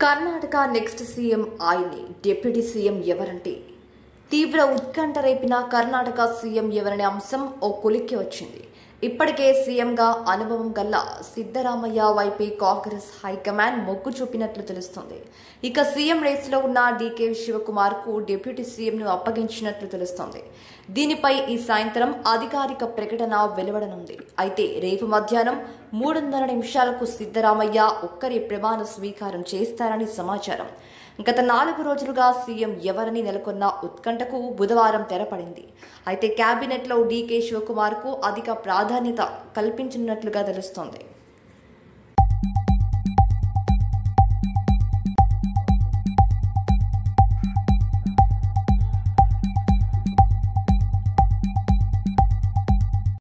Karnataka next CM ఆయనే deputy CM ఎవరంటే తీవ్ర ఉత్కంఠ రేపిన కర్ణాటక సీఎం ఎవరనే అంశం ఓ కొలిక్కి వచ్చింది ఇప్పటికే సీఎంగా అనుభవం గల్ల సిద్ధరామయ్య వైపే కాంగ్రెస్ హైకమాండ్ మొగ్గు చూపినట్లు తెలుస్తోంది ఇక సీఎం రేసులో ఉన్న డీకే శివకుమార్ కు డిప్యూటీ సీఎంను అప్పగించినట్లు తెలుస్తోంది దీనిపై ఈ సాయంత్రం అధికారిక ప్రకటన వెలువడనుంది అయితే రేపు మధ్యాహ్నం మూడున్నర నిమిషాలకు సిద్ధరామయ్య ఒక్కరి ప్రమాణ స్వీకారం చేస్తారని సమాచారం గత నాలుగు రోజులుగా సీఎం ఎవరని నెలకొన్న ఉత్కంఠకు బుధవారం తెరపడింది అయితే కేబినెట్లో డీకే శివకుమార్ కు అధిక ప్రాధాన్యత కల్పించనున్నట్లుగా తెలుస్తోంది